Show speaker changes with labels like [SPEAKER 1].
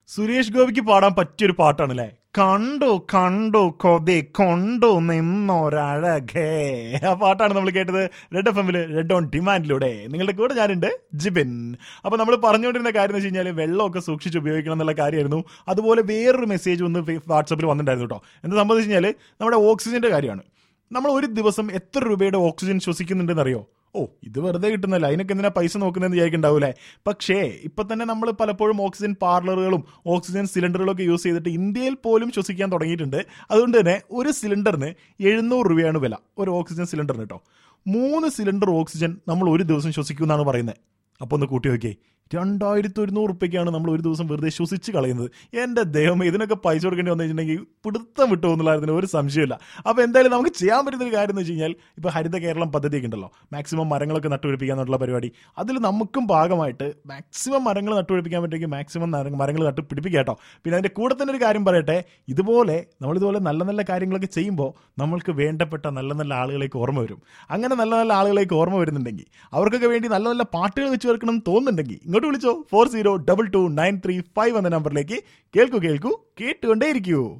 [SPEAKER 1] സുരേഷ് ഗോപിക്ക് പാടാൻ പറ്റിയൊരു പാട്ടാണല്ലേ കണ്ടു കണ്ടു കൊതി കൊണ്ടു നിന്നൊരഴകേ ആ പാട്ടാണ് നമ്മൾ കേട്ടത് റെഡ് എഫ് എമ്മില് റെഡ് ഓൺ ഡിമാൻഡിലൂടെ നിങ്ങളുടെ കൂടെ ഞാനുണ്ട് ജിബിൻ അപ്പൊ നമ്മൾ പറഞ്ഞുകൊണ്ടിരുന്ന കാര്യം എന്ന് വെച്ച് കഴിഞ്ഞാൽ വെള്ളമൊക്കെ സൂക്ഷിച്ച് ഉപയോഗിക്കണം എന്നുള്ള കാര്യമായിരുന്നു അതുപോലെ വേറൊരു മെസ്സേജ് ഒന്ന് വാട്സപ്പിൽ വന്നിട്ടുണ്ടായിരുന്നു കേട്ടോ എന്താ സംബന്ധിച്ച് കഴിഞ്ഞാൽ നമ്മുടെ ഓക്സിജന്റെ കാര്യമാണ് നമ്മൾ ഒരു ദിവസം എത്ര രൂപയുടെ ഓക്സിജൻ ശ്വസിക്കുന്നുണ്ടെന്ന് അറിയോ ഓ ഇത് വെറുതെ കിട്ടുന്നല്ല അതിനൊക്കെ എന്തിനാ പൈസ നോക്കുന്നതെന്ന് വിചാരിക്കുന്നുണ്ടാവൂലേ പക്ഷേ ഇപ്പൊ തന്നെ നമ്മൾ പലപ്പോഴും ഓക്സിജൻ പാർലറുകളും ഓക്സിജൻ സിലിണ്ടറുകളും ഒക്കെ യൂസ് ചെയ്തിട്ട് ഇന്ത്യയിൽ പോലും ശ്വസിക്കാൻ തുടങ്ങിയിട്ടുണ്ട് അതുകൊണ്ട് തന്നെ ഒരു സിലിണ്ടറിന് എഴുന്നൂറ് രൂപയാണ് വില ഒരു ഓക്സിജൻ സിലിണ്ടറിന് കേട്ടോ മൂന്ന് സിലിണ്ടർ ഓക്സിജൻ നമ്മൾ ഒരു ദിവസം ശ്വസിക്കുമെന്നാണ് പറയുന്നത് അപ്പോൾ ഒന്ന് കൂട്ടി നോക്കിയേ രണ്ടായിരത്തി ഒരുന്നൂറ് റുപ്യക്കാണ് നമ്മൾ ഒരു ദിവസം വെറുതെ ശ്വസിച്ച് കളയുന്നത് എൻ്റെ ദൈവം ഇതിനൊക്കെ പൈസ കൊടുക്കേണ്ടി വന്നു വെച്ചിട്ടുണ്ടെങ്കിൽ പിടുത്തം വിട്ടു എന്നുള്ളതിന് ഒരു സംശയമില്ല അപ്പോൾ എന്തായാലും നമുക്ക് ചെയ്യാൻ പറ്റുന്ന ഒരു കാര്യം എന്ന് വെച്ച് കഴിഞ്ഞാൽ ഇപ്പോൾ ഹരിത കേരളം പദ്ധതിയൊക്കെ ഉണ്ടല്ലോ മാക്സിമം മരങ്ങളൊക്കെ നട്ടുപിടിപ്പിക്കുക എന്നുള്ള പരിപാടി അതിൽ നമുക്കും ഭാഗമായിട്ട് മാക്സിമം മരങ്ങൾ നട്ടുപിടിപ്പിക്കാൻ പറ്റുമെങ്കിൽ മാക്സിമം മരങ്ങൾ നട്ട് പിടിപ്പിക്കുക കേട്ടോ പിന്നെ അതിൻ്റെ കൂടെ തന്നെ ഒരു കാര്യം പറയട്ടെ ഇതുപോലെ നമ്മളിതുപോലെ നല്ല നല്ല കാര്യങ്ങളൊക്കെ ചെയ്യുമ്പോൾ നമ്മൾക്ക് വേണ്ടപ്പെട്ട നല്ല നല്ല ആളുകളേക്ക് ഓർമ്മ വരും അങ്ങനെ നല്ല നല്ല ആളുകളേക്ക് ഓർമ്മ വരുന്നുണ്ടെങ്കിൽ അവർക്കൊക്കെ വേണ്ടി നല്ല നല്ല പാട്ടുകൾ വെച്ച് ചേർക്കണം എന്ന് തോന്നുന്നുണ്ടെങ്കിൽ ഇങ്ങോട്ട് വിളിച്ചോ four zero double two nine three five എന്ന നമ്പറിലേക്ക് കേൾക്കൂ കേൾക്കൂ കേട്ടുകൊണ്ടേയിരിക്കൂ